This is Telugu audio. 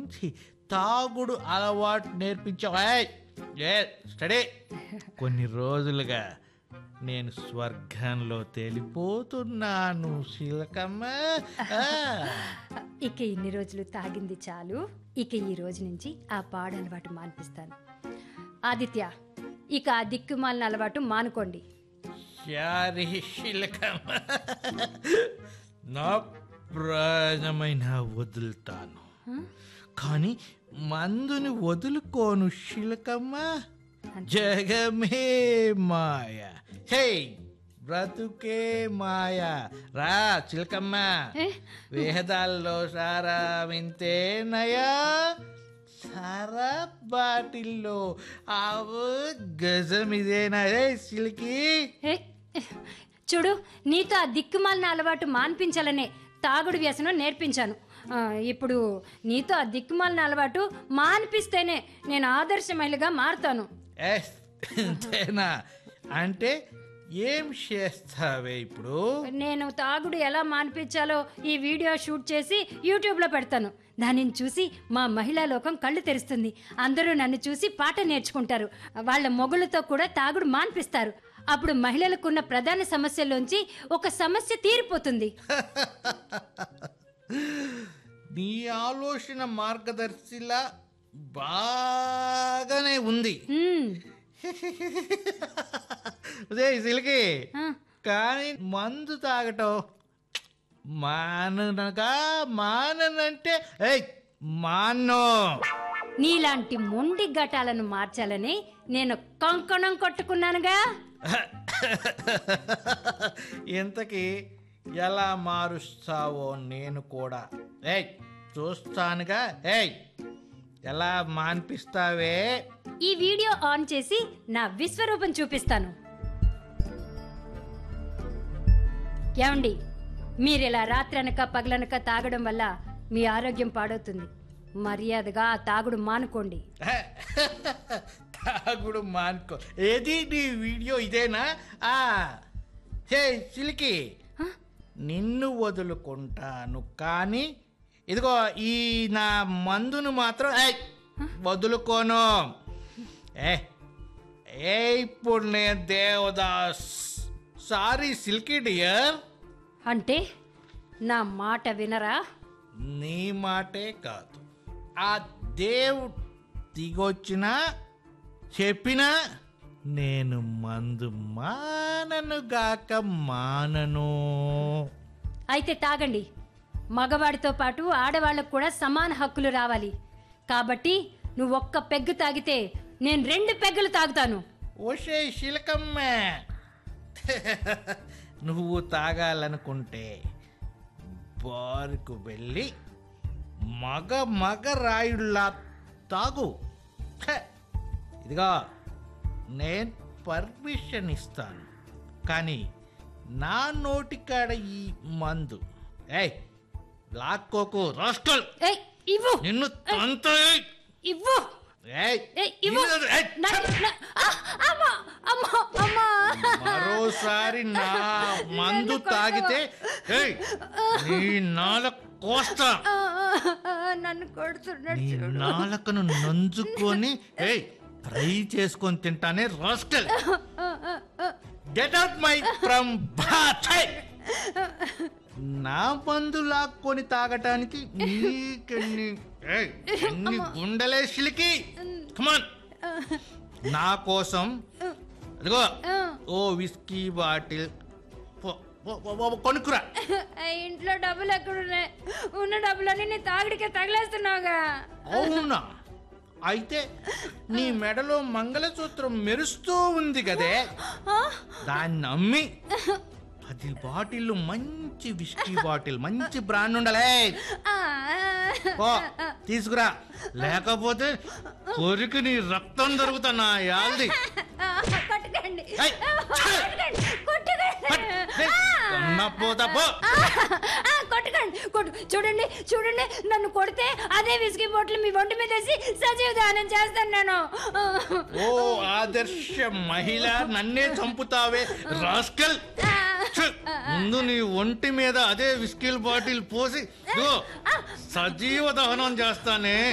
నుంచి తాగుడు అలవాటు నేర్పించావు ఏయ్! ఏ స్టడీ కొన్ని రోజులుగా నేను స్వర్గంలో తేలిపోతున్నాను శీలకమ్మ ఆ. ఇక ఇన్ని రోజులు తాగింది చాలు ఇక ఈ రోజు నుంచి ఆ పాడు అలవాటు మాన్పిస్తాను ఆదిత్య ఇక ఆ దిక్కుమాలిన అలవాటు మానుకోండి శారీ శీలకమ్మ నా ప్రాణమైన వదులుతాను కానీ మందుని వదులుకోను శిలకమ్మ జగమే మాయ హే బ్రతుకే మాయ రా చిలకమ్మ ఏ? వేదాల్లో సారా వింతేనయా సారా బాటిల్లో ఆవు గజం ఇదేనా ఏ సిలికి ఏ, చూడు నీతో ఆ దిక్కుమాలిన అలవాటు మాన్పించాలనే తాగుడు వ్యసనం నేర్పించాను ఆ, ఇప్పుడు నీతో ఆ దిక్కుమాలిన అలవాటు మాన్పిస్తేనే నేను ఆదర్శ మహిళగా మారుతాను ఏ అంతేనా అంటే ఏం చేస్తావే ఇప్పుడు నేను తాగుడు ఎలా మాన్పించాలో ఈ వీడియో షూట్ చేసి యూట్యూబ్లో పెడతాను దానిని చూసి మా మహిళా లోకం కళ్ళు తెరుస్తుంది అందరూ నన్ను చూసి పాట నేర్చుకుంటారు వాళ్ళ మొగుళ్ళతో కూడా తాగుడు మాన్పిస్తారు అప్పుడు మహిళలకున్న ప్రధాన సమస్యల్లోంచి ఒక సమస్య తీరిపోతుంది నీ ఆలోచన మార్గదర్శిలా బాగానే ఉంది మ్మ్. అదే సిలికి ఆ, కానీ మందు తాగటం మాననగా మాననంటే ఏయ్ మానో నీలాంటి మొండి ఘటాలను మార్చాలని నేను కంకణం కొట్టుకున్నానుగా ఇంతకీ ఎలా మారుస్తావో నేను కూడా ఏయ్ చూస్తానుగా ఏయ్ ఎలా మాన్పిస్తావే ఈ వీడియో ఆన్ చేసి నా విశ్వరూపం చూపిస్తాను ఏమండి మీరు ఇలా రాత్రనక పగలనక తాగడం వల్ల మీ ఆరోగ్యం పాడవుతుంది మర్యాదగా ఆ తాగుడు మానుకోండి తాగుడు మానుకో ఏది నీ వీడియో ఇదేనా ఆ హే సిలికి హ? నిన్ను వదులుకుంటాను కానీ ఇదిగో ఈ నా మందును మాత్రం ఏయ్, వదులుకోను ఏ ఏ ఇప్పుడు నేను దేవదాస్ సారీ సిల్కీ డియర్ అంటే నా మాట వినరా నీ మాటే కాదు ఆ దేవుడు దిగొచ్చినా చెప్పినా నేను మందు మానను గాక మానను అయితే తాగండి మగవాడితో పాటు ఆడవాళ్ళకు కూడా సమాన హక్కులు రావాలి కాబట్టి నువ్వు ఒక్క పెగ్గు తాగితే నేను రెండు పెగ్గులు తాగుతాను ఓషే శిలకమ్మ నువ్వు తాగాలనుకుంటే బారుకు వెళ్ళి మగ మగ రాయుళ్ళ తాగు హ, ఇదిగో నేను పర్మిషన్ ఇస్తాను కానీ నా నోటికాడ ఈ మందు ఏయ్ లాక్కోకు రాస్కల్ ఏయ్ ఇవ్వు నిన్ను తంత ఇవ్వు ఏయ్ ఏయ్ ఇవ్వు నిన్ను- ఏయ్, నా- నా- ఆ, అమ్మా అమ్మా అమ్మా మరోసారి నా మందు నన్ను తాగితే ఏయ్, నీ నాల కోస్తా ఆ, ఆ, నన్ను కొడుతున్నాడు నీ చూడు నాలకను నంజుకొని ఏయ్ ఫ్రై చేసుకొని తింటానే rascal get out my from bath నా మందు లాక్కొని తాగటానికి నీకెన్ని ఏయ్, ఎన్ని గుండెలే సిలికి కమాన్ నా కోసం అదిగో ఆ, ఓ విస్కీ బాటిల్ పో- పో- పో- పో- కొనుక్కురా ఆ ఇంట్లో డబ్బులు ఎక్కడున్నాయి ఉన్న డబ్బులన్నీ నీ తాగిడికే తగిలేస్తున్నావుగా అవునా అయితే నీ మెడలో మంగళసూత్రం మెరుస్తూ ఉంది కదే ఆ? దాన్ని అమ్మి పది బాటిల్ మంచి విస్కీ బాటిల్ మంచి బ్రాండ్ ఉండాలే ఆ, ఓ తీసుకురా లేకపోతే కొరికి నీ రక్తం దొరుకుతా నా యాల్ది ఆ, కొట్టకండి ఏయ్, కొట్టకండి కొట్టకండి పోతా పో ఆ, ఆ, కొట్టకండి కొట్టు చూడండి చూడండి నన్ను కొడితే అదే విసిగి బొట్లు మీ ఒంటి మీద వేసి సజీవ దానం చేస్తాను నేను ఓ ఆదర్శ మహిళ నన్నే చంపుతావే రాస్కల్ ఆ, ఛ్! ముందు నీ ఒంటి మీద అదే విస్కీల్ బాటిల్ పోసి ఇదిగో, సజీవ దహనం చేస్తానే